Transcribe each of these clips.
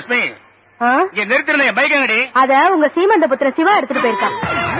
லட்சுமி ஆ? இங்க நிறுத்திருந்த என் பைக் எங்கடி அத உங்க சீமந்த புத்திர சிவா எடுத்துட்டு போயிருக்கான்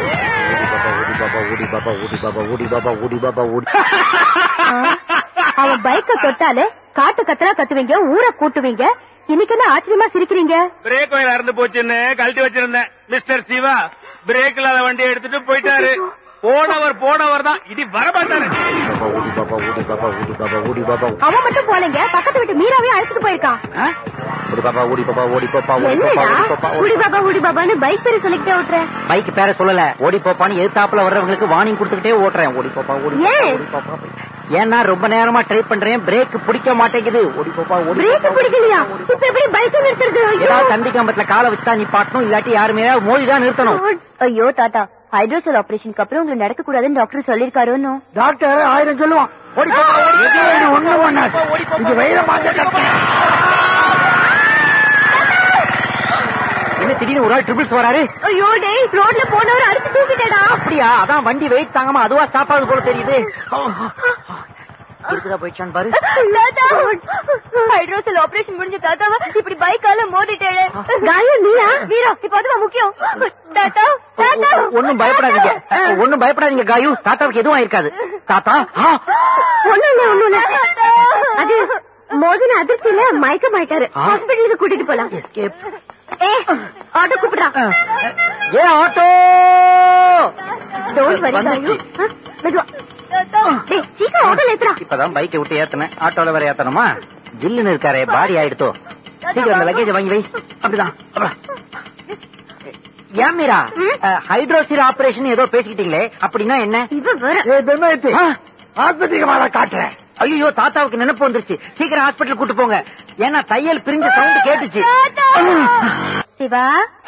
ஓடி பாபா ஓடி பாபா ஓடி பாபா ஓடி பாபா ஓடி ஆ? அவன் பைக்க தொட்டாலே காட்டு கத்தரா கத்துவீங்க ஊரை கூட்டுவீங்க இன்னைக்கு என்ன ஆச்சரியமா சிரிக்கிறீங்க பிரேக் ஒயர் அறந்து போச்சுன்னு கழட்டி வச்சிருந்தேன் மிஸ்டர் சிவா பிரேக் இல்லாத வண்டியை எடுத்துட்டு போயிட்டாரு போனவர் போனவர் தான் இது வரமாட்டாரு ஓடி பாபா ஓடி பாபா ஓடி பாபா ஓடி பாபா அவன் மட்டும் போலங்க பக்கத்து வீட்டு மீராவையும் அழைச்சிட்டு போயிருக்கான் ஓடி பாபா ஓடி பாபா ஓடி பாப்பா ஓடி பாப்பா என்னடா ஓடி பாப்பா உடி பாபா உடி பாபான்னு பைக் பேரு சொல்லிக்கிட்டே ஓட்டுற பைக் பேர சொல்லல ஓடி போப்பான்னு எதிர்த்தாப்புல வர்றவங்களுக்கு வார்னிங் கொடுத்துக்கிட்டே ஓட்டுறேன் ஓடி போப்பா ஓடி பாப்பா, ஏன்? ஓடி பாப்பா ஏன்னா ரொம்ப நேரமா ட்ரை பண்றேன் பிரேக் பிடிக்க மாட்டேங்குது ஓடி போப்பா ஓடி பிரேக் பாப்பா, ஓடி பிடிக்கலையா பாப்பா, ஓடி இப்ப எப்படி பைக் நிறுத்துறது ஐயோ. ஏதாவது தந்தி கம்பத்துல காலை வச்சுட்டா நீ பாட்டணும் இல்லாட்டி யாருமே மோதி தான் நிறுத்தணும் ஐயோ தாத்தா ஹைட்ரோசல் ஆபரேஷனுக்கு அப்புறம் உங்களுக்கு நடக்க கூடாதுன்னு டாக்டர் சொல்லிருக்காருன்னு டாக்டர் ஆயிரம் சொல்லுவான் ஓடி போப்பா, ஓடி போப்பா, ஒண்ணு பண்ணாது இது வெயில மாத்த என்ன திடீர்னு ஒரு ஆள் ட்ரிபிள்ஸ் வராரு ஐயோ டேய் ரோட்ல போனவர் அடிச்சு தூக்கிட்டேடா அப்படியா அதான் வண்டி வெயிட் தாங்காம அதுவா ஸ்டாப் ஆகுது போல தெரியுது இருக்குதா போயிடுச்சான்னு பாரு தாத்தா ஹைட்ரோசல் ஆபரேஷன் முடிஞ்ச தாத்தாவா இப்படி பைக்கால மோதிட்டேளே காயு நீயா வீரா இப்ப அதுவா முக்கியம் தாத்தா தாத்தா ஒண்ணும் பயப்படாதீங்க ஒண்ணும் பயப்படாதீங்க காயு தாத்தாவுக்கு எதுவும் ஆயிருக்காது தாத்தா ஆ! ஒண்ணும் இல்ல ஒண்ணும் இல்ல அது மோதின அதிர்ச்சியில மயக்கம் ஆயிட்டாரு ஹாஸ்பிட்டலுக்கு கூட்டிட்டு போலாம் Escape. ஏ ஆட்டோ கூப்பிடுறா ஏ ஆட்டோ டோன்ட் வரி வந்துச்சு. காயு ஆ, மெதுவா டேய் சீக்கிரம் ஆட்டோல ஏத்துறா இப்பதான் பைக்கை விட்டு ஏத்தனேன் ஆட்டோல வேற ஏத்தணுமா ஜில்லுன்னு இருக்காரே பாடி ஆயிடுத்தோ சீக்கிரம் அந்த லக்கேஜ் வாங்கி வை அப்படிதான் அப்புறம். ஏன் மீரா ஹைட்ரோசில் ஆபரேஷன் ஏதோ பேசிக்கிட்டீங்களே அப்படின்னா என்ன இவ வர ஆ, ஆஸ்பத்திரிக்கு மேல காட்டுறேன் ஐயோ தாத்தாவுக்கு நினைப்பு வந்துருச்சு சீக்கிரம் ஹாஸ்பிட்டல் கூட்டு போங்க ஏன்னா தையல் பிரிஞ்ச சவுண்ட் கேட்டுச்சு சிவா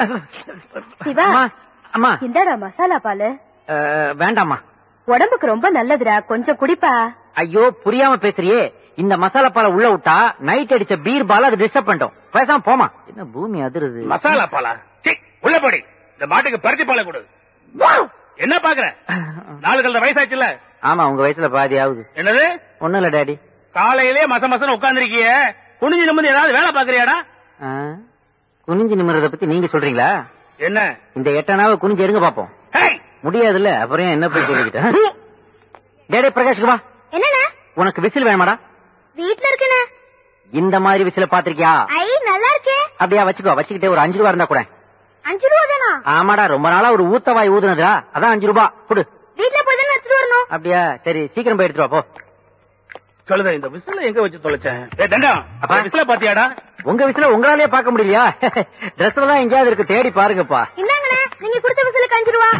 சிவா அம்மா, அம்மா இந்தாடா மசாலா பாலு அஹ், வேண்டாம்மா உடம்புக்கு ரொம்ப நல்லதுடா கொஞ்சம் குடிப்பா ஐயோ புரியாம பேசுறியே இந்த மசாலா பாலை உள்ள விட்டா நைட் அடிச்ச பீர் பால் அது டிஸ்டர்ப் பண்ணிட்டோம் பேசாம போமா என்ன பூமி அதிருது மசாலா பாலா சீ, உள்ள போடி இந்த மாட்டுக்கு பருத்தி பாலை கொடு என்ன பாக்குற நாலு கலந்த வயசாச்சுல்ல ஆமா உங்க வயசுல பாதி ஆகுது என்னது ஒண்ணும் இல்ல டாடி காலையிலே மச மசன உட்கார்ந்திருக்கிய குனிஞ்சு நிமிந்து ஏதாவது வேலை பாக்குறியாடா ஆ, குனிஞ்சு நிமிரத பத்தி நீங்க சொல்றீங்களா என்ன இந்த எட்டனாவை குனிஞ்சு எடுங்க பாப்போம் ஹேய்! முடியாதுல்ல அப்புறம் ஏன் என்ன போய் சொல்லிக்கிட்டேன் டேடே பிரகாஷ்க்கு வா என்னண்ணே உனக்கு விசில் வேணுமாடா வீட்ல இருக்கனே இந்த மாதிரி விசில பாத்திருக்கியா ஐ நல்லா இருக்கே அப்படியா வச்சுக்கோ வச்சுக்கிட்டே ஒரு அஞ்சு ரூபா இருந்தா கூட அஞ்சு ரூபா தானா ஆமாடா ரொம்ப நாளா ஒரு ஊத்தவாய் ஊதுனதா அதான் அஞ்சு ரூபா கொடு வீட்ல போய் தானே எடுத்துட்டு வரணும் அப்படியா சரி சீக்கிரம் போய் எடுத்துட்டு வா போ கழுத இந்த விசில எங்க வச்சு தொலைச்சேன் ஏ தண்டம் அப்ப விசில பாத்தியாடா உங்க விசில உங்களாலே பார்க்க முடியலையா ட்ரெஸ் எல்லாம் எங்கேயாவது இருக்கு தேடி பாருங்கப்பா இந்தாங்கண்ணே நீங்க கொடுத்த விசிலுக்கு அஞ்சு ரூபா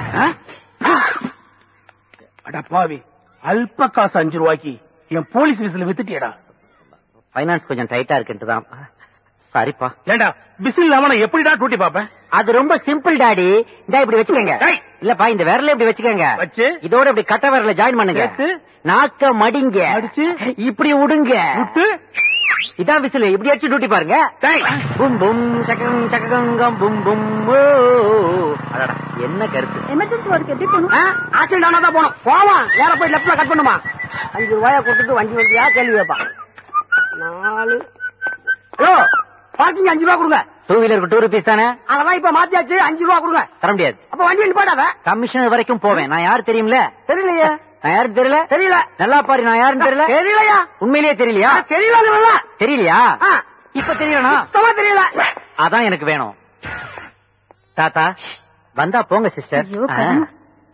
அட பாவி அல்ப காசு அஞ்சு ரூபாய்க்கு என் போலீஸ் விசில வித்துட்டியடா ஃபைனான்ஸ் கொஞ்சம் டைட்டா இருக்குன்ட்டு தான் சாரிப்பா ஏண்டா விசில் இல்லாம நான் எப்படிடா டூட்டி பாப்பேன் அது ரொம்ப சிம்பிள் டாடி இந்த இப்படி வச்சுக்கோங்க டேய். இல்லப்பா இந்த விரல இப்படி வச்சுக்கோங்க வச்சு? இதோட இப்படி கட்ட விரல ஜாயின் பண்ணுங்க சேர்த்து? நாக்க மடிங்க மடிச்சு? இப்படி விடுங்க விட்டு இதான் விசில் இப்படி அடிச்சு டியூட்டி பாருங்க டேய். பும் பும் சகம் சகங்கம் பும் பும் ஓ அடடா, என்ன கருத்து எமர்ஜென்சி வார்டுக்கு எப்படி போகணும் ஆக்சிடென்ட் ஆனா தான் போனோம் போவான் நேர போய் லெப்ட்ல கட் பண்ணுமா அஞ்சு ரூபாய கொடுத்துட்டு வண்டி வண்டியா கேள்வி கேட்பான் நாலு ஹலோ பார்க்கிங் அஞ்சு ரூபா கொடுங்க டூ வீலருக்கு டூ ருபீஸ் தானே அதெல்லாம் இப்ப மாத்தியாச்சு அஞ்சு ரூபா கொடுங்க தர முடியாது அப்ப வண்டி நிப்பாட்டாத கமிஷனர் வரைக்கும் போவேன் நான் யாரு தெரியும்ல தெரியலையே நான் யாருக்கு தெரியல தெரியல நல்லா பாரு நான் யாருன்னு தெரியல தெரியலையா உண்மையிலேயே தெரியலையா தெரியல தெரியலையா ஆ. இப்ப தெரியலனா சுத்தமா தெரியல அதான் எனக்கு வேணும் தாத்தா வந்தா போங்க சிஸ்டர் ஐயோ, கருமம்.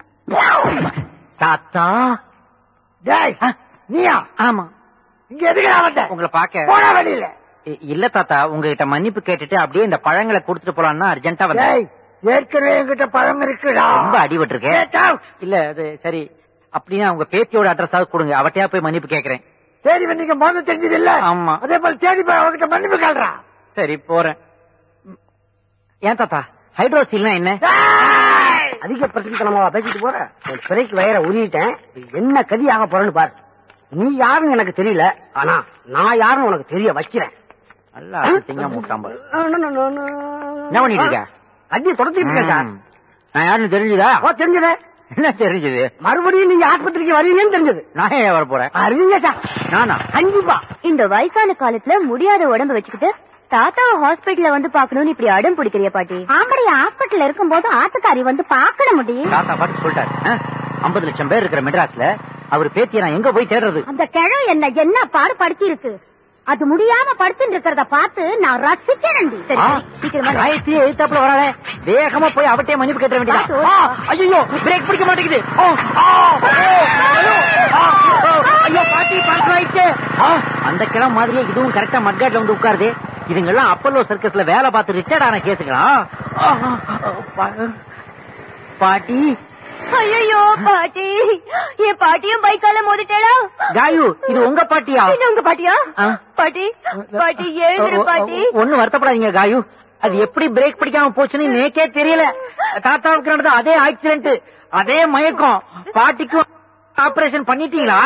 தாத்தா டேய் நீயா ஆமா இங்க எதுக்கு நான் வந்தேன் உங்களை பாக்க போனா வெளியில இ- இல்ல தாத்தா உங்ககிட்ட மன்னிப்பு கேட்டுட்டு அப்படியே இந்த பழங்களை கொடுத்துட்டு போலாம்னா அர்ஜென்ட்டா வந்தேன் டேய் ஏற்கனவே என்கிட்ட பழம் இருக்குடா ரொம்ப அடிபட்டிருக்கேன் கேட்டா? இல்ல அது சரி அப்படின்னா உங்க பேத்தியோட அட்ரஸாவது கொடுங்க அவட்டையா போய் மன்னிப்பு கேக்குறேன் தேடி வந்தீங்க முதல்ல தெரிஞ்சது இல்ல ஆமா. அதே போல தேடி போய் அவகிட்ட மன்னிப்பு கேள்றா சரி போறேன் ஏன் தாத்தா ஹைட்ரோசில்னா என்ன அதிக பிரச்சனை பேசிட்டு போற என் பிறைக்கு வயர உருகிட்டேன் என்ன கதி ஆக போறேன்னு பாரு நீ யாருன்னு எனக்கு தெரியல ஆனா நான் யாருன்னு உனக்கு தெரிய வைக்கிறேன் நல்லா திங்க மூட்டாம்பல் என்ன பண்ணிட்டு இருக்க அடி தொடச்சிட்டு இருக்கேன் சார் ம். நான் யாருன்னு தெரிஞ்சுதா ஓ தெரிஞ்சது என்ன தெரிஞ்சது மறுபடியும் நீங்க ஆஸ்பத்திரிக்கு வரீங்கன்னு தெரிஞ்சது நான் ஏன் வர போறேன் அறிவிங்க சார் நானா கண்டிப்பா இந்த வயசான காலத்துல முடியாத உடம்ப வச்சுக்கிட்டு தாத்தாவை ஹாஸ்பிடல்ல வந்து பாக்கணும்னு இப்படி அடம் பிடிக்கிறிய பாட்டி ஆம்படி ஹாஸ்பிட்டல் இருக்கும் போது ஆத்துக்காரி வந்து பாக்கட முடியும் தாத்தா பாட்டு சொல்லிட்டாரு ஐம்பது லட்சம் பேர் இருக்கிற மெட்ராஸ்ல அவர் பேத்திய நான் எங்க போய் தேடுறது அந்த கிழம் என்ன என்ன பாடு படுத்தி இருக்கு அது முடியாம படுத்துட்டு இருக்கிறத பார்த்து நான் ரசிக்கிறேன் சரி, ஆ, சீக்கிரமா வா. காயத்ரி எழுத்தாப்புல வராளே வேகமா போய் அவட்டே மன்னிப்பு கேட்ட பாத்து, வேண்டியதா ஐயோ பிரேக் பிடிக்க மாட்டேங்குது ஆ, ஆ, ஐயோ, ஐயோ, ஆ, ஆ, ஐயோ பாட்டி பஞ்சர் ஆயிடுச்சு ஆ, அந்த கிழமை மாதிரியே இதுவும் கரெக்டா மட்காட்ல வந்து உட்காருது இதுங்கெல்லாம் அப்பல்லோ சர்க்கஸ்ல வேலை பார்த்து ரிட்டையர்ட் ஆன கேசுங்களா ஆ, ஆ, பா- பாட்டி ஐயோ பாட்டி என் பாட்டியும் பைக்கால மோதிட்டேடா காயு இது உங்க பாட்டியா என்ன உங்க பாட்டியா ஆ. பாட்டி பாட்டி எழுதுரு பாட்டி ஒண்ணு வருத்தப்படாதீங்க காயு அது எப்படி பிரேக் பிடிக்காம போச்சுன்னு நேக்கே தெரியல தாத்தாவுக்கு நடந்த அதே ஆக்சிடென்ட் அதே மயக்கம் பாட்டிக்கும் ஆபரேஷன் பண்ணிட்டீங்களா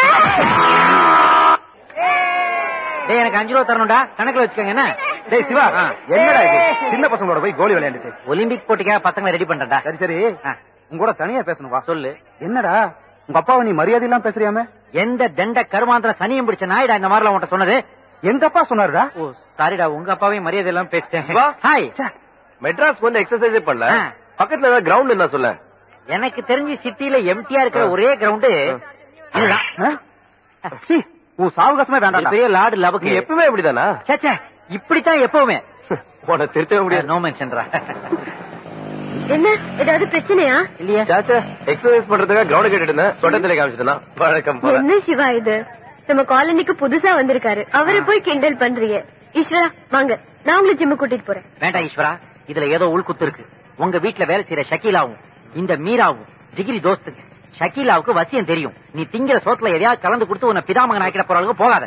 டேய் எனக்கு அஞ்சு ரூபா தரணும்டா கணக்குல வச்சுக்கோங்க என்ன டேய் சிவா ஆ. என்னடா இது சின்ன பசங்களோட போய் கோலி விளையாண்டுட்டு ஒலிம்பிக் போட்டிக்காக பசங்களை ரெடி பண்றேன்டா சரி சரி ஆ. உங்க கூட தனியா பேசணும் வா சொல்லு என்னடா உங்க அப்பாவை நீ மரியாதை இல்லாம பேசுறியாமே எந்த தண்ட கருமாந்திர சனியம் பிடிச்ச நாயிடா இந்த மாதிரிலாம் உன்ட்ட சொன்னது எங்க அப்பா சொன்னாருடா ஓ சாரிடா உங்க அப்பாவையும் மரியாதை இல்லாம பேசிட்டேன் சிவா? ஹாய் மெட்ராஸ் வந்து எக்ஸசைஸே பண்ணல ஆ. பக்கத்துல ஏதாவது கிரவுண்ட் என்ன சொல்ல எனக்கு தெரிஞ்சு சிட்டில எம்டியா இருக்கிற ஒரே கிரவுண்டு இதுதான் ஆ? சீ, உன் சாவகாசமே இது வேண்டாம் பெரிய லார்டு நீ லபக்கு எப்பவுமே இப்படிதானா சேச்சே இப்படித்தான் எப்பவுமே உன்னை திருத்தவே முடியாது நோ மென்ஷன்ரா என்ன ஏதாவது பிரச்சனையா இல்லையா சாச்சா எக்ஸசைஸ் பண்றதுக்காக கிரவுண்ட் கேட்டுட்டு இருந்தேன் சொட்டத்திலே காமிச்சிட்டேனா வழக்கம் போல என்ன சிவா இது நம்ம காலனிக்கு புதுசா வந்திருக்காரு அவரை போய் கிண்டல் பண்றீங்க ஈஸ்வரா வாங்க நான் உங்களை ஜிம்மு கூட்டிட்டு போறேன் வேண்டாம் ஈஸ்வரா இதுல ஏதோ உள்குத்து இருக்கு உங்க வீட்ல வேலை செய்யற ஷக்கீலாவும் இந்த மீராவும் ஜிகிரி தோஸ்துங்க ஷக்கீலாவுக்கு வசியம் தெரியும் நீ திங்கிற சோத்துல எதையாவது கலந்து கொடுத்து உன்னை பிதாமகன் ஆக்கிட போற அளவுக்கு போகாத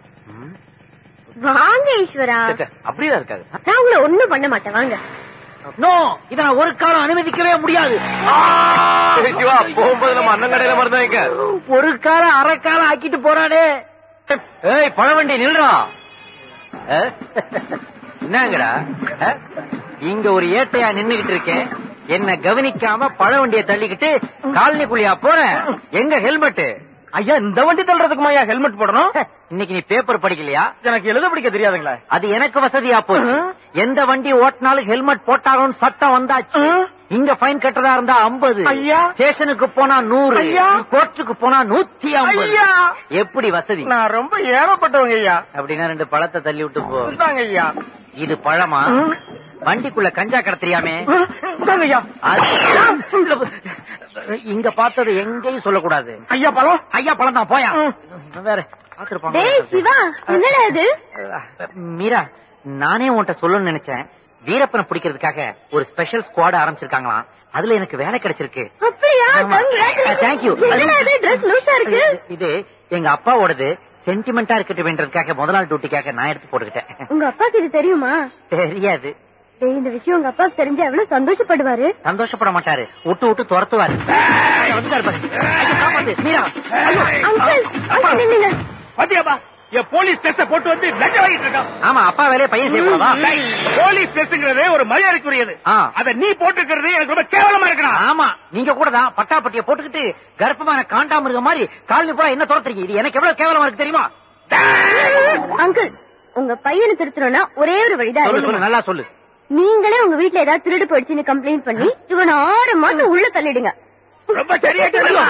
வாங்க ஈஸ்வரா சாச்சா, அப்படிதான் இருக்காது நான் உங்களை ஒண்ணும் பண்ண மாட்டேன் வாங்க நோ இத நான் ஒரு காலம் அனுமதிக்கவே முடியாது ஏய், சிவா போகும்போது நம்ம அண்ணன் கடையில மறந்து வைக்க ஒரு காலம் அரை காலம் ஆக்கிட்டு போறானே ஏய் பழவண்டி நில்றா அஹ்? என்னங்கடா அஹ்? இங்க ஒரு ஏட்டையா நின்னுகிட்டு இருக்கேன் என்ன கவனிக்காம பழவண்டிய தள்ளிக்கிட்டு காலனிக்குள்ளியா போறேன் எங்க ஹெல்மெட் ஐயா இந்த வண்டி தள்ளுறதுக்குமா ஐயா ஹெல்மெட் போடணும் இன்னைக்கு நீ பேப்பர் படிக்கலையா எனக்கு எழுத பிடிக்க தெரியாதுங்களா அது எனக்கு வசதியா போச்சு எந்த வண்டி ஓட்டினாலும் ஹெல்மெட் போட்டாலும் சட்டம் வந்தாச்சு இங்க ஃபைன் கட்டுறதா இருந்தா ஐம்பது ஐயா. ஸ்டேஷனுக்கு போனா நூறு ஐயா. கோர்ட்டுக்கு போனா நூத்தி ஐம்பது ஐயா. எப்படி வசதி நான் ரொம்ப ஏறப்பட்டவங்க ஐயா அப்படின்னா ரெண்டு பழத்தை தள்ளி விட்டு போ இந்தாங்க ஐயா இது பழமா வண்டிக்குள்ள கஞ்சா கடத்துறியாமே இந்தாங்க ஐயா அது- இங்க பார்த்தது எங்கேயும் சொல்லக்கூடாது ஐயா பழம் ஐயா பழம் தான் போயா வேற பாத்துருப்பாங்க டேய் சிவா என்னடா இது மீரா நானே உன்கிட்ட சொல்லணும்னு நினைச்சேன் வீரப்பனை பிடிக்கிறதுக்காக ஒரு ஸ்பெஷல் ஸ்குவாட் ஆரம்பிச்சிருக்காங்களாம் அதுல எனக்கு வேலை கிடைச்சிருக்கு அப்படியா ஆமா. Congratulations. Thank you. என்னடா இது ட்ரெஸ் லூசா இருக்கு இது- இது எங்க அப்பாவோடது சென்டிமெண்டா இருக்கட்டும்ன்றதுக்காக முதல் நாள் டியூட்டிக்காக நான் எடுத்து போட்டுக்கிட்டேன் உங்க அப்பாக்கு இது தெரியுமா தெரியாது டேய் இந்த விஷயம் உங்க அப்பாக்கு தெரிஞ்சா எவ்வளவு சந்தோஷப்படுவாரு சந்தோஷப்பட மாட்டாரு விட்டு விட்டு துரத்துவாரு வந்துட்டாரு பாரு. ஐயோ, காப்பாத்து. மீரா அங்கிள் அங்கிள் நில்லுங்க பாத்தியாப்பா என் போலீஸ் டெஸ்ட போட்டு வந்து லஞ்சம் வாங்கிட்டு இருக்கான் ஆமா அப்பா வேலையை பையன் செய்யக்கூடாதா டேய், போலீஸ் டெஸ்ட்ங்கிறது ஒரு மரியாதைக்குரியது ஆ. அத நீ போட்டுக்கிறது எனக்கு ரொம்ப கேவலமா இருக்கணும் ஆமா நீங்க கூட தான் பட்டாப்பட்டிய போட்டுக்கிட்டு கர்ப்பமான காண்டாமிருக மாதிரி காலனி பூரா என்ன துரத்துறீங்க இது எனக்கு எவ்வளவு கேவலமா இருக்கு தெரியுமா அங்கிள் உங்க பையனை திருத்தணும்னா ஒரே ஒரு வழிதான் சொல்லு இருக்கு. சொல்லு நல்லா சொல்லு நீங்களே உங்க வீட்ல ஏதாவது திருடு போயிடுச்சுன்னு கம்ப்ளைண்ட் பண்ணி இவனை ஆறு மாசம் உள்ள தள்ளிடுங்க ரொம்ப சரியா சொல்லுமா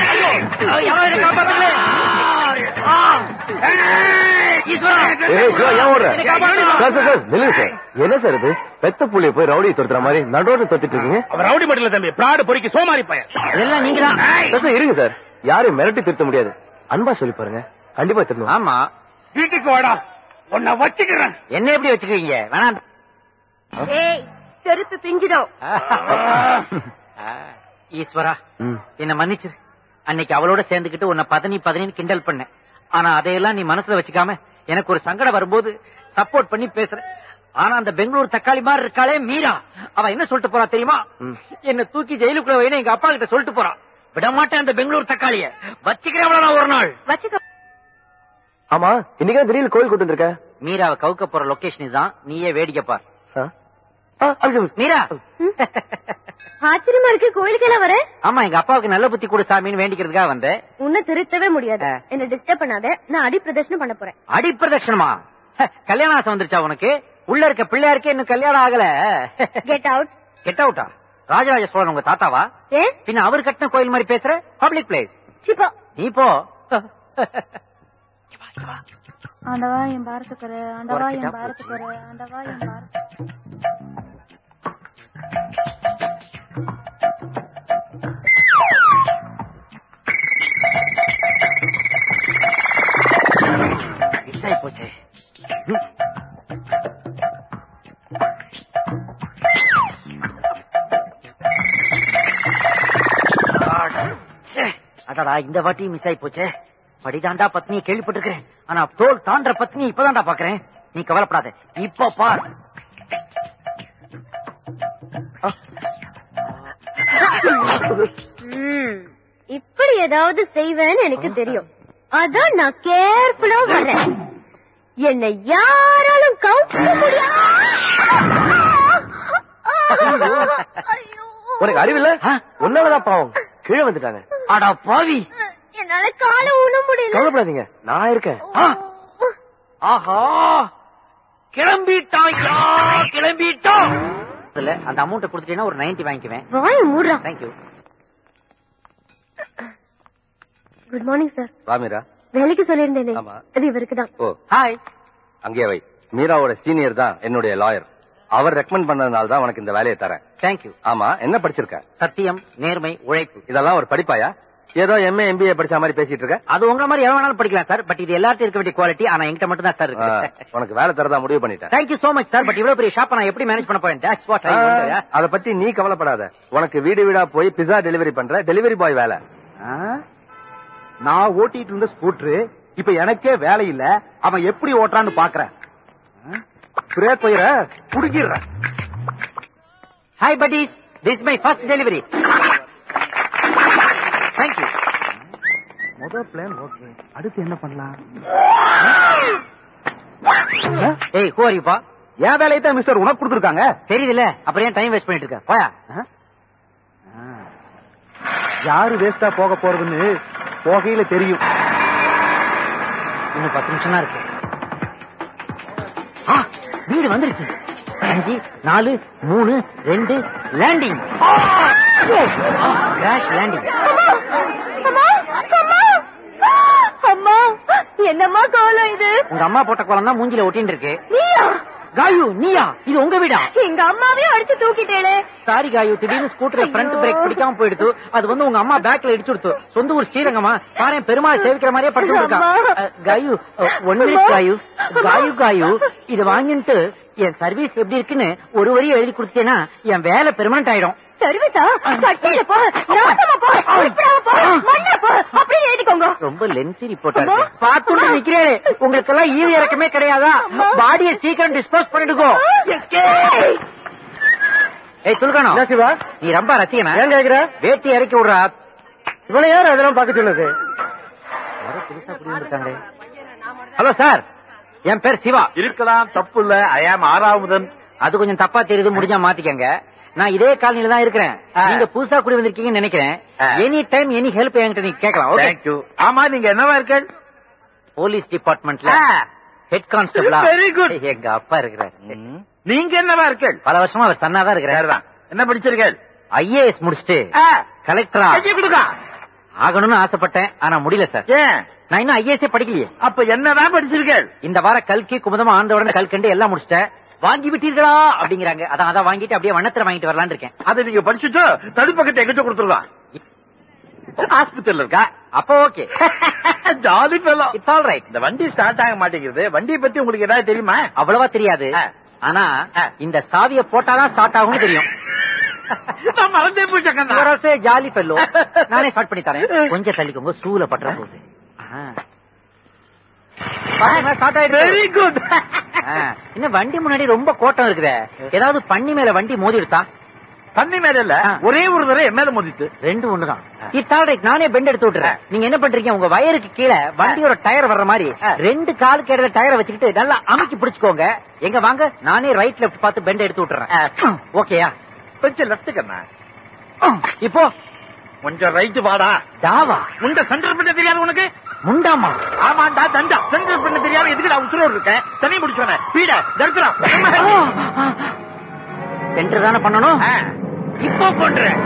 ஏய், சிவா, ஏன் ஓடுற? சார், சார், சார், நில்லுங்க சார். என்ன சார் இது பெத்த புள்ளிய போய் ரவுடி துரத்துற மாதிரி நடுவோட தொத்திட்டு இருக்கீங்க அவன் ரவுடி மட்டும் இல்ல தம்பி பிராடு பொறிக்கு சோமாரி பையன் இதெல்லாம் நீங்க தான் சார், சார், இருங்க சார் யாரையும் மிரட்டி திருத்த முடியாது அன்பா சொல்லி பாருங்க கண்டிப்பா திருத்தணும் ஆமா வீட்டுக்கு வாடா உன்னை வச்சுக்கிறேன் என்ன எப்படி வச்சுக்குவீங்க வேணாம் ஏய் செருப்பு பிஞ்சிடும் ஆ, ஈஸ்வரா ம். என்ன மன்னிச்சிரு அன்னைக்கு அவளோட சேர்ந்துக்கிட்டு உன்னை பதனி பதனின்னு கிண்டல் பண்ணேன் ஆனா அதையெல்லாம் நீ மனசுல வச்சுக்காம எனக்கு ஒரு சங்கடம் வரும்போது சப்போர்ட் பண்ணி பேசுற ஆனா அந்த பெங்களூர் தக்காளி மாதிரி இருக்காளே மீரா அவ என்ன சொல்லிட்டு போறா தெரியுமா ம். என்ன தூக்கி ஜெயிலுக்குள்ள வைன்னு எங்க அப்பா கிட்ட சொல்லிட்டு போறா விட மாட்டேன் அந்த பெங்களூர் தக்காளிய வச்சுக்கிறேன் நான் ஒரு நாள் வச்சுக்க ஆமா இன்னைக்கு திடீர்னு கோயில் கூட்டு வந்திருக்க மீராவை கவுக்க போற லொகேஷன் இதுதான் நீயே வேடிக்கை பார் ஆ? ஆ, அபிஷேக். மீரா ஆச்சரியமா இருக்கு கோயிலுக்கு எல்லாம் வர ஆமா எங்க அப்பாவுக்கு நல்ல புத்தி கொடு சாமின்னு வேண்டிக்கிறதுக்காக வந்தேன் உன்னை திருத்தவே முடியாது ஆ. என்ன டிஸ்டர்ப் பண்ணாத நான் அடி பிரதர்ஷனம் பண்ண போறேன் அடி பிரதட்சணமா கல்யாணம் ஆசை வந்துருச்சா உனக்கு உள்ள இருக்க பிள்ளையாருக்கே இன்னும் கல்யாணம் ஆகல கெட் அவுட் கெட் அவுட்டா ராஜராஜ சோழன் உங்க தாத்தாவா ஏ பின்ன அவர் கட்டின கோயில் மாதிரி பேசுற பப்ளிக் பிளேஸ் சிப்பா நீ போ ஆண்டவா என் பாரத்துக்கரு ஆண்டவா உரைச்சிட்டா என் பாரத்துக்கரு ஆண்டவா என் பாரத்து மிஸ் ஆயி போச்சு அடடா இந்த வாட்டி மிஸ் ஆயி போச்சே படிதாண்டா பத்னியை கேள்விப்பட்டிருக்கிறேன் ஆனா தோல் தாண்டற பத்னி இப்பதான்டா பாக்குறேன் நீ கவலைப்படாத இப்போ பார் ம், இப்படி ஏதாவது செய்வேன்னு எனக்கு தெரியும் அதான் நான் கேர்ஃபுல்லா வர்றேன் என்னை யாராலும் கவுக்க முடியாது ஐயோ. உனக்கு அறிவில்ல ஆ? உன்னாலதான் பாவம் கீழே வந்துட்டாங்க அடா பாவி என்னால காலை ஊன முடியல கவலைப்படாதீங்க நான் இருக்கேன் ஆ. ஆஹா கிளம்பிட்டான் யா கிளம்பிட்டான் இல்ல அந்த அமௌண்ட் கொடுத்துட்டீங்கன்னா ஒரு 90 வாங்கிக்குவேன் வாய மூடுறா தேங்க்யூ குட் மார்னிங் சார் வாமிரா வேலைக்கு சொல்லியிருந்தேனே ஆமா. அது இவருக்கு தான் ஓ ஹாய் அங்கே வை மீராவோட சீனியர் தான் என்னுடைய லாயர் அவர் ரெக்கமெண்ட் பண்ணதுனால தான் உனக்கு இந்த வேலையை தரேன் தேங்க்யூ ஆமா என்ன படிச்சிருக்க சத்தியம் நேர்மை உழைப்பு இதெல்லாம் ஒரு படிப்பாயா ஏதோ எம்ஏ எம்பிஏ படிச்ச மாதிரி பேசிட்டு இருக்க அது உங்கள மாதிரி எவ்வளவு வேணாலும் படிக்கலாம் சார் பட் இது எல்லாத்தையும் இருக்க வேண்டிய குவாலிட்டி ஆனா என்கிட்ட மட்டும் தான் சார் ஆ, இருக்கு உனக்கு வேலை தரதா முடிவு பண்ணிட்டேன் thank you so much sir but இவ்வளவு பெரிய ஷாப்பை நான் எப்படி மேனேஜ் பண்ண போறேன் தட்ஸ் வாட் ஐ ஆ, அத பத்தி நீ கவலைப்படாத உனக்கு வீடு வீடா போய் பிஸா டெலிவரி பண்ற டெலிவரி பாய் வேலை நான் ஓட்டிட்டு இருந்த ஸ்கூட்டரு இப்ப எனக்கே வேலை இல்ல அவன் எப்படி ஓட்டுறான்னு பாக்குறேன் பிரேக் பயிர புடிக்கிடுறேன் hi buddies this my first delivery thank you முதல் பிளான் ஓகே அடுத்து என்ன பண்ணலாம் ஏய் ஹூ ஆர் யூ பா என் வேலையை தான் மிஸ்டர் உனக்கு கொடுத்துருக்காங்க தெரியுதுல அப்புறம் ஏன் டைம் வேஸ்ட் பண்ணிட்டு இருக்க போயா யாரு வேஸ்டா போக போறதுன்னு போகையில தெரியும் இன்னும் பத்து நிமிஷம் தான் இருக்கு ஆ, வீடு வந்துருச்சு அஞ்சு நாலு மூணு ரெண்டு லேண்டிங் கிராஷ் லேண்டிங் அம்மா அம்மா அம்மா என்னம்மா கோலம் இது உங்க அம்மா போட்ட குளம் தான் மூஞ்சில ஒட்டின்னு இருக்கு நீயா காயு நீயா இது உங்க வீடா எங்க அம்மாவையும் அடிச்சு தூக்கிட்டேளே சாரி காயு திடீர்னு ஸ்கூட்டர்ல ஃப்ரண்ட் பிரேக் பிடிக்காம போயிடுது அது வந்து உங்க அம்மா பேக்ல இடிச்சு கொடுத்து சொந்த ஊர் ஸ்ரீரங்கமா பாரு பெருமாள் சேவிக்கிற மாதிரியே படுத்து இருக்கா அம்மா. அஹ், காயு ஒன் மினிட் காயு காயு காயு இத வாங்கிட்டு என் சர்வீஸ் எப்படி இருக்குன்னு ஒரு வரி எழுதி கொடுத்தேன்னா என் வேலை பெர்மனன்ட் ஆயிடும் சர்வீஸா கட்டில போ நாசமா போ உருப்படாம போ மண்ணா போ அப்படியே எழுதிக்கோங்க ரொம்ப லென்சி ரிப்போர்ட்டா இருக்கு பாத்துட்டு நிக்கிறேன் உங்களுக்கு எல்லாம் ஈவு இறக்கமே கிடையாதா பாடியை சீக்கிரம் டிஸ்போஸ் பண்ணிடுங்கோ ஏய் துல்கானோ என்ன சிவா நீ ரொம்ப ரசிகனா ஏன் கேக்குற வேட்டி இறக்கி விடுறா இவனை யார் அதெல்லாம் பார்க்க சொன்னது யாரோ புதுசா குடியிருக்காங்களே ஹலோ சார் என் பேர் சிவா இருக்கலாம் தப்பு இல்ல ஐ ஆம் ஆறாவதன் அது கொஞ்சம் தப்பா தெரியுது முடிஞ்சா மாத்திக்கங்க நான் இதே காலனில தான் இருக்கிறேன் ஆ. நீங்க புதுசா குடி வந்திருக்கீங்கன்னு நினைக்கிறேன் ஆ. எனி டைம் எனி ஹெல்ப் என்கிட்ட நீங்க கேட்கலாம் ஓகே தேங்க்யூ ஆமா நீங்க என்னவா இருக்க போலீஸ் டிபார்ட்மெண்ட்ல ஹெட் கான்ஸ்டபிளா Very good. எங்க அப்பா இருக்கிறாரு நீங்க என்னவா இருக்க பல வருஷமா அவர் சன்னா தான் இருக்கிறாரு சரிதான் என்ன படிச்சிருக்க ஐஏஎஸ் முடிச்சுட்டு கலெக்டரா கையை கொடுக்கா ஆகணும்னு ஆசைப்பட்டேன் ஆனா முடியல சார் ஏன் நான் இன்னும் ஐஏஎஸ் படிக்கலையே அப்ப என்னதான் படிச்சிருக்க இந்த வார கல்கி குமுதமா ஆழ்ந்த உடனே கல்கண்டு எல்லாம் முடிச்சிட்டேன் வாங்கி விட்டீர்களா அப்படிங்கிறாங்க அதான் அதான் வாங்கிட்டு அப்படியே வண்ணத்துல வாங்கிட்டு வரலான்னு இருக்கேன் அதை நீங்க படிச்சுட்டு தடுப்பக்கத்தை எங்கிட்ட கொடுத்துருவான் ஆஸ்பத்திரியில இருக்கா அப்போ okay jolly fellow it's all right இந்த வண்டி ஸ்டார்ட் ஆக மாட்டேங்குது வண்டியை பத்தி உங்களுக்கு ஏதாவது தெரியுமா அவ்வளவா தெரியாது ஆ. ஆனா ஆ. இந்த சாவிய போட்டாதான் ஸ்டார்ட் ஆகும்னு தெரியும் நான் மறந்தே போச்சக்கண்ணா ஜாலி பெல்லோ நானே ஸ்டார்ட் பண்ணி தரேன் கொஞ்சம் தள்ளிக்கோங்க சூல பற்ற போகுது ஸ்டார்ட் ஆயிடுச்சு வெரி குட் ஆ, இன்னும் வண்டி முன்னாடி ரொம்ப கோட்டம் இருக்குதே ஏதாவது பண்ணி மேல வண்டி மோதி எடுத்தா தண்ணி மேல இல்ல ஆ. ஒரே ஒரு தடவை என் மேல மோதிட்டு ரெண்டு ஒண்ணுதான் இட்ஸ் ஆல் ரைட் நானே பெண்ட் எடுத்து விட்டுறேன் நீங்க என்ன பண்றீங்க உங்க வயருக்கு கீழே வண்டியோட டயர் வர்ற மாதிரி ஆ. ரெண்டு காலுக்கு இடையில டயரை வச்சுக்கிட்டு நல்லா அமுக்கி பிடிச்சுக்கோங்க எங்க வாங்க நானே ரைட் லெஃப்ட் பார்த்து பெண்ட் எடுத்து விட்டுறேன் ஓகேயா கொஞ்சம் லெஃப்ட் கண்ணா இப்போ கொஞ்சம் ரைட்டு வாடா டாவா முண்ட சென்டர் பண்ண தெரியாது உனக்கு முண்டாமா ஆமாண்டா தண்டா சென்டர் பண்ண தெரியாம எதுக்குடா உசுரோடு இருக்க தனி முடிச்சவன பீட தர்க்கரா சென்டர் தானே பண்ணணும் இப்போ பண்றேன்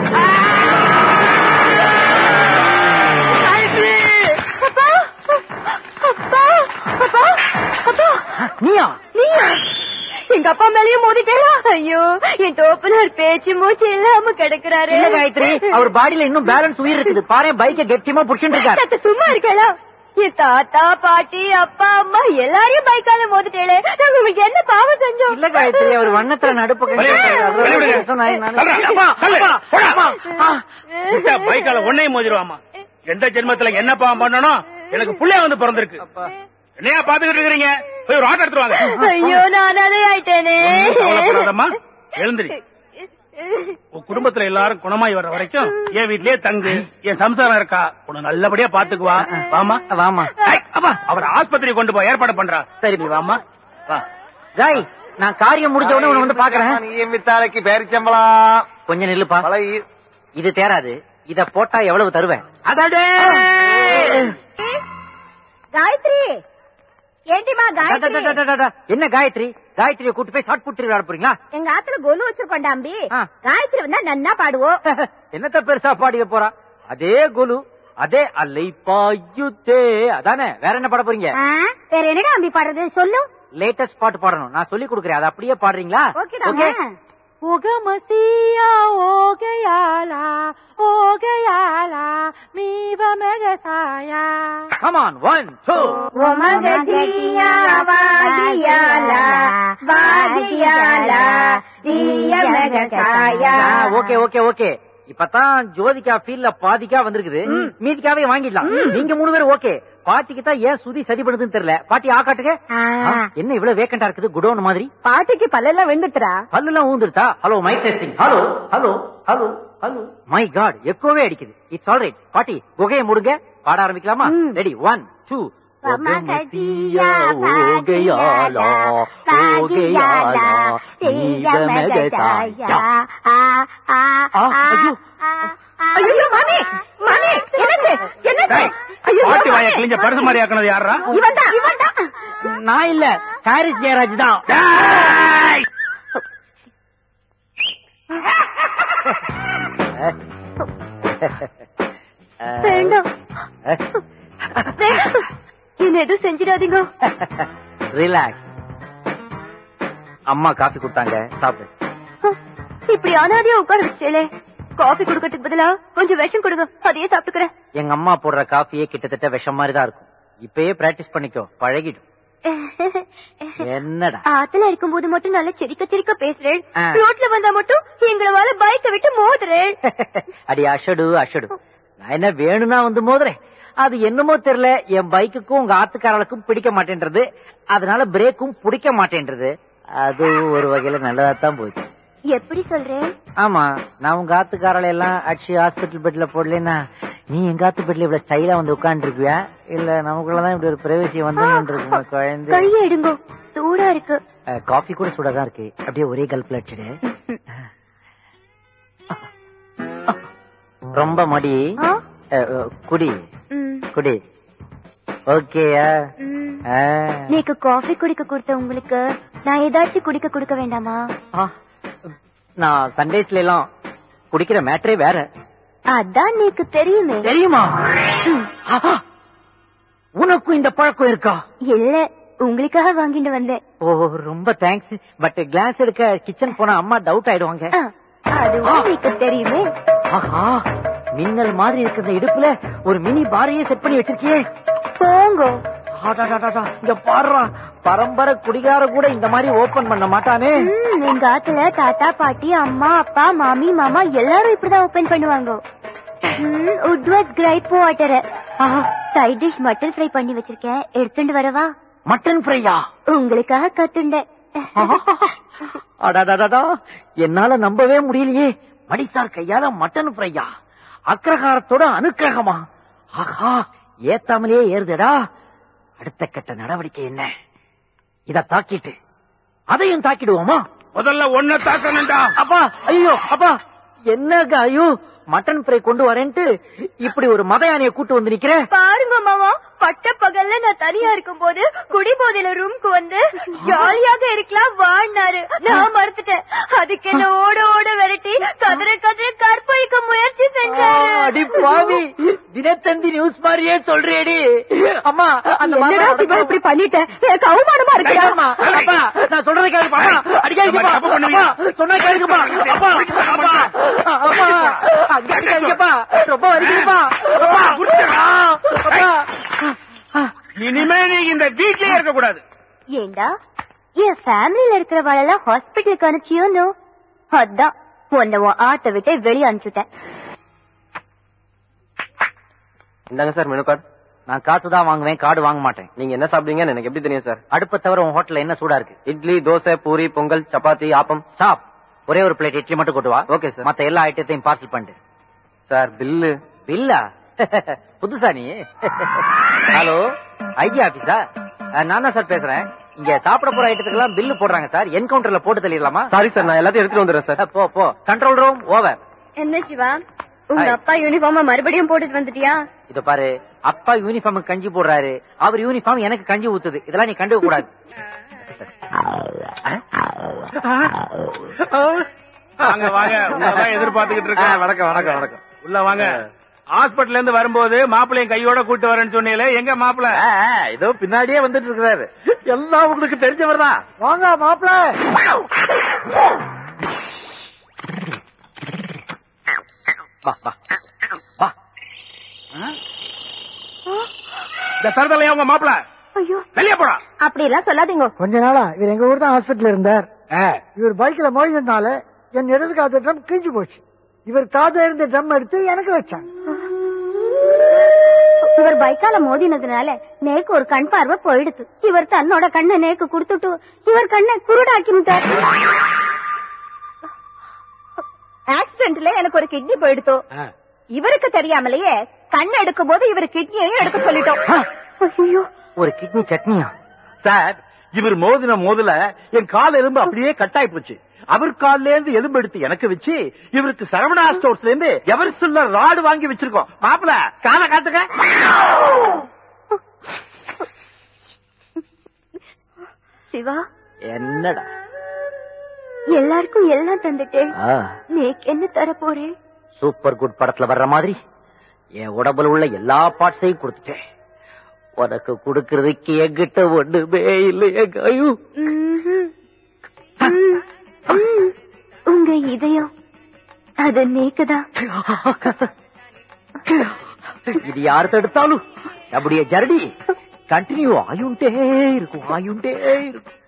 அப்பா அப்பா அப்பா அப்பா நீயா நீயா எங்க அப்பா மேலயும் மோதிட்டேரா ஐயோ என் தோப்பனார் பேச்சு மூச்சு இல்லாம கிடக்குறாரு இல்ல காயத்ரி அவர் பாடியில இன்னும் பேலன்ஸ் உயிர் இருக்குது பாரு பைக்கை கெட்டியமா புடிச்சுட்டு இருக்காரு சத்த சும்மா இருக்கலா என் தாத்தா பாட்டி அப்பா அம்மா எல்லாரையும் பைக்கால மோதிட்டேளே நாங்க உங்களுக்கு என்ன பாவம் செஞ்சோம் இல்ல காயத்ரி அவர் வண்ணத்துல நடுப்பு வழி விடுங்க. தள்ளுடா. அப்பா, தள்ளு. போடா. விட்டா பைக்கால ஒன்னையும் மோதிருவாமா எந்த ஜென்மத்துல என்ன பாவம் பண்ணணும் எனக்கு புள்ளைய வந்து பிறந்திருக்கு என்னையா பாத்துக்கிட்டு இருக்கிறீங்க போய் ஒரு ஆட்டோ எடுத்துருவாங்க ஐயோ நான் அதை ஆயிட்டேனே கவலைப்படாதம்மா எழுந்திரி உன் குடும்பத்துல எல்லாரும் குணமாய் வர்ற வரைக்கும் என் வீட்லயே தங்கு என் சம்சாரம் இருக்கா உன்னை நல்லபடியா பாத்துக்குவா வாமா வாமா ஐய், அப்பா அவர் ஆஸ்பத்திரி கொண்டு போய் ஏற்பாடு பண்றா சரி நீ வாமா வா ஜாய் நான் காரியம் முடிஞ்ச உடனே உன்னை வந்து பாக்குறேன் நீ வித்தாலைக்கு பேரிச்சம்பளம் கொஞ்சம் நில்லுப்பா பழகி இது தேராது இத போட்டா எவ்வளவு தருவேன் அடடே காயத்ரி ஏண்டிமா டா, டா, டா, காயத்ரி டா, டா, டா. என்ன காயத்ரி காயத்ரியை கூட்டு போய் ஷார்ட் புட்டு விளையாட போறீங்களா எங்க ஆத்துல கொலு வச்சிருக்கோண்டாம்பி ஆ. காயத்ரி வந்தா நன்னா பாடுவோம் என்னத்த பெருசா பாடிக்க போறா அதே குலு அதே அலை பாயுதே அதானே வேற என்ன பாட போறீங்க ஆ, வேற என்னடா அம்பி பாடுறது சொல்லு லேட்டஸ்ட் பாட்டு பாடணும் நான் சொல்லி கொடுக்குறேன் அதை அப்படியே பாடுறீங்களா ஓகேடா உகமசியா ஓகையாலா ஓகையாலா மீவ மெகசாயா கமான் ஒன் டூ ஒமகதியா வாகியாலா வாகியாலா தீய மெகசாயா ஓகே ஓகே ஓகே இப்பதான் ஜோதிகா ஃபீல்ல பாதிக்கா வந்திருக்குது மீதிக்காவே வாங்கிடலாம் நீங்க மூணு பேரும் ஓகே பாட்டிக்கு தான் ஏன் சுதி சரி பண்ணுதுன்னு தெரியல பாட்டி ஆக்காட்டுங்க ஆ, என்ன இவ்வளவு வேக்கண்டா இருக்குது குடோன் மாதிரி பாட்டுக்கு பல்லெல்லாம் வெந்துட்டுறா பல்லெல்லாம் ஊந்துருத்தா hello mike testing hello hello hello hello my god எக்கோவே அடிக்குது இட்ஸ் ஆல் ரைட் பாட்டி குகையை முடுங்க பாட ஆரம்பிக்கலாமா ரெடி ஒன் டூ ஒமகதியா வாகியாலா வாகியாலா தீய மெகசாயா ஆ ஆ ஆ, ஐயோ. ஐயோ மாமி மாமி என்னது என்னது டேய், ஐயோ பாட்டி வாய மாமி. கிழிஞ்ச பரிசு மாதிரி ஆக்குனது யாரா இவன்தான் இவன்தான் நான் இல்ல ஹாரிஸ் ஜெயராஜ் தான் டேய்! வேண்டாம் வேண்டாம். என்ன எதுவும் செஞ்சிடாதீங்க ரிலாக்ஸ் அம்மா காஃபி கொடுத்தாங்க சாப்பிடு இப்படி அனாதையா உட்கார வச்சேலே காஃபி குடுக்கறதுக்கு பதிலா கொஞ்சம் விஷம் கொடுங்க அதையே சாப்பிட்டுக்கிறேன் எங்க அம்மா போடுற காஃபியே கிட்டத்தட்ட விஷம் மாதிரி தான் இருக்கும் இப்பயே பிராக்டிஸ் பண்ணிக்கோ பழகிடும் என்னடா ஆத்துல இருக்கும்போது மட்டும் நல்லா சிரிக்க சிரிக்க பேசுறேன் ஆ. ரோட்ல வந்தா மட்டும் எங்களை வாழ பைக்க விட்டு மோதுறேன் அடி அஷடு அஷடு நான் என்ன வேணும்னா வந்து மோதுறேன் அது என்னமோ தெரியல என் பைக்குக்கும் உங்க ஆத்துக்காரர்களுக்கும் பிடிக்க மாட்டேன்றது அதனால பிரேக்கும் பிடிக்க மாட்டேன்றது அது ஒரு வகையில நல்லதா தான் போச்சு எப்படி சொல்றேன் ஆமா நான் உங்க ஆத்துக்காரலை எல்லாம் அடிச்சு ஹாஸ்பிட்டல் பெட்ல போடலன்னா நீ எங்க ஆத்து பெட்ல இவ்வளவு ஸ்டைலா வந்து உட்காந்துருக்கியா இல்ல நமக்குள்ளதான் இப்படி ஒரு பிரவேசியம் வந்து இருக்குமா குழந்தை கையை எடுங்கோ சூடா இருக்கு அஹ், காஃபி கூட சூடாதான் இருக்கு அப்படியே ஒரே கல்ப்ல அடிச்சிடு ரொம்ப மடி ஆ? அஹ், அஹ், குடி ம், குடி ஓகேயா ம். ஆ. நீக்கு காஃபி குடிக்க கொடுத்த உங்களுக்கு நான் ஏதாச்சும் குடிக்க கொடுக்க வேண்டாமா ஆ, நான் சண்டேஸ்ல எல்லாம் குடிக்கிற மேட்டரே வேற அதான் நீக்கு தெரியுமே தெரியுமா ஆஹா. உனக்கும் இந்த பழக்கம் இருக்கா இல்ல உங்களுக்காக வாங்கிட்டு வந்தேன் ஓ ரொம்ப தேங்க்ஸ் பட் கிளாஸ் எடுக்க கிச்சன் போனா அம்மா டவுட் ஆயிடுவாங்க ஆ, அதுவும் நீக்கு தெரியுமே ஆஹா மின்னல் மாதிரி இருக்கிற இடுப்புல ஒரு மினி பாரையே செட் பண்ணி வச்சிருக்கியே போங்கோ ஆடாடாடாடா, இங்க பாடுறா பரம்பரை குடிகார கூட இந்த மாதிரி ஓபன் பண்ண மாட்டானே ம், எங்க ஆத்துல தாத்தா பாட்டி அம்மா அப்பா மாமி மாமா எல்லாரும் இப்படிதான் ஓபன் பண்ணுவாங்க ம், Woodward gripe water side dish mutton fry பண்ணி வச்சிருக்கேன் எடுத்துட்டு வரவா மட்டன் ஃப்ரையா உங்களுக்காக கத்துண்டேன் அடாடாடாடா என்னால நம்பவே முடியலையே மடிசார் கையால மட்டன் ஃப்ரையா அக்கிரகாரத்தோட அனுக்கிரகமா ஆஹா ஏத்தாமலே ஏறுதடா அடுத்த கட்ட நடவடிக்கை என்ன இத தாக்கிட்டு அதையும் தாக்கிடுவோமா முதல்ல ஒன்ன தாக்கணும்டா அப்பா ஐயோ அப்பா என்ன காயு மட்டன் ஃப்ரை கொண்டு வரேன்ட்டு இப்படி ஒரு மத யானையை கூட்டு வந்து நிக்கிற பாருங்க மாமா பட்ட பகல்ல நான் தனியா இருக்கும் போது குடிபோதையில ரூம்க்கு வந்து ஜாலியாக இருக்கலாம் வாழ்னாரு நான் மறுத்துட்டேன் அதுக்கு என்ன ஓட ஓட விரட்டி கதற கதற கற்பழிக்க முயற்சி செஞ்சாரு அடி பாவி தினத்தந்தி நியூஸ் மாதிரியே சொல்றியடி அம்மா அந்த என்னடா சிவா இப்படி பண்ணிட்ட எனக்கு அவமானமா இருக்குடா அம்மா, அப்பா, நான் சொல்றதை கேளுப்பா. அப்பா, அடிக்காதீங்கப்பா. நம்ம தப்பு பண்ணுவீங்க. அப்பா, சொன்னா கேளுங்கப்பா. அப்பா, அப்பா, அப்பா, அங்க அடிக்காதீங்கப்பா. ரொம்ப வலிக்குதுப்பா. அப்பா, அப்பா. இனிமே நீங்க இந்த வீட்லயே இருக்க கூடாது ஏண்டா என் ஃபேமிலில இருக்கிறவாளெல்லாம் ஹாஸ்பிட்டலுக்கு அனுப்பிச்சியோனோ அதான் உன்னை உன் ஆட்டை விட்டு வெளியே அனுப்பிச்சுட்டேன் இந்தாங்க சார் மெனு கார்டு நான் காசு தான் வாங்குவேன் கார்டு வாங்க மாட்டேன் நீங்க என்ன சாப்பிடுவீங்கன்னு எனக்கு எப்படி தெரியும் சார் அடுப்ப தவிர உன் ஹோட்டல்ல என்ன சூடா இருக்கு இட்லி தோசை பூரி பொங்கல் சப்பாத்தி ஆப்பம் ஸ்டாப் ஒரே ஒரு பிளேட் இட்லி மட்டும் கொண்டு வா ஓகே சார் மத்த எல்லா ஐட்டத்தையும் பார்சல் பண்ணிட்டு சார் பில்லு பில்லா புதுசா நீ ஹலோ ஐஜி ஆபீஸா நான் தான் சார் பேசுறேன் இங்க சாப்பிட போற ஐட்டத்துக்கெல்லாம் பில்லு போடுறாங்க சார் என்கவுண்டர்ல போட்டு தள்ளிடலாமா சாரி சார் நான் எல்லாத்தையும் எடுத்துட்டு வந்துடுறேன் சார் போ போ கண்ட்ரோல் ரூம் ஓவர் என்ன சிவா உங்க Hi. அப்பா யூனிஃபார்ம மறுபடியும் போட்டுட்டு வந்துட்டியா இத பாரு அப்பா யூனிஃபார்ம் கஞ்சி போடுறாரு அவர் யூனிஃபார்ம் எனக்கு கஞ்சி ஊத்துது இதெல்லாம் நீ கண்டுக்க கூடாது வாங்க வாங்க உங்களதான் எதிர்பார்த்துக்கிட்டு இருக்கேன் வணக்கம் வணக்கம் வணக்கம் உள்ள வாங்க ஹாஸ்பிடல்ல இருந்து வரும்போது மாப்பிள்ளையும் கையோட கூட்டு வரேன்னு சொன்னீங்களே எங்க மாப்பிள்ள இதோ பின்னாடியே வந்துட்டு இருக்கிறாரு எல்லாம் உங்களுக்கு தெரிஞ்சவர் தான் வாங்க மாப்பிள்ள வா வா வா இந்த தரதலையா உங்க மாப்பிள்ள ஐயோ வெளியே போடா அப்படி எல்லாம் சொல்லாதீங்க கொஞ்ச நாளா இவர் எங்க ஊர் தான் ஹாஸ்பிட்டல் இருந்தார் இவர் பைக்ல மோதினால என் இடது காது ட்ரம் கிழிஞ்சு போச்சு இவர் காது இருந்த ட்ரம் எடுத்து எனக்கு வச்சாங்க இவர் பைக்கால மோதினதுனால நேக்கு ஒரு கண் பார்வை போயிடுது இவர் தன்னோட கண்ணை நேக்கு கொடுத்துட்டு இவர் கண்ணை குருடாக்கி விட்டார் ஆக்சிடென்ட்ல எனக்கு ஒரு கிட்னி போயிடுத்தோ இவருக்கு தெரியாமலேயே கண் எடுக்கும் போது இவர் கிட்னியையும் எடுக்க சொல்லிட்டோம் ஐயோ ஒரு கிட்னி சட்னியா சார் இவர் மோதின மோதல என் கால் எலும்பு அப்படியே கட்டாய் போச்சு அவர் கால்ல இருந்து எலும்பு எடுத்து எனக்கு வச்சு இவருக்கு சரவணா ஸ்டோர்ஸ்ல இருந்து எவர் சொல்ல ராடு வாங்கி வச்சிருக்கோம் மாப்பிள கால காத்துக்க சிவா என்னடா எல்லாருக்கும் எல்லாம் தந்துட்டேன் ஆ, நீக்கு என்ன தர போறேன் சூப்பர் குட் படத்துல வர்ற மாதிரி என் உடம்புல உள்ள எல்லா பார்ட்ஸையும் கொடுத்துட்டேன் உனக்கு கொடுக்கறதுக்கு என்கிட்ட ஒண்ணுமே இல்லையே காயு ம்ஹும். ம், ம். உங்க இதயம் அது நீக்குதான் இது யார் தடுத்தாலும் நம்முடைய ஜர்டி கண்டினியூ ஆயுண்டே இருக்கும் ஆயுண்டே இருக்கும்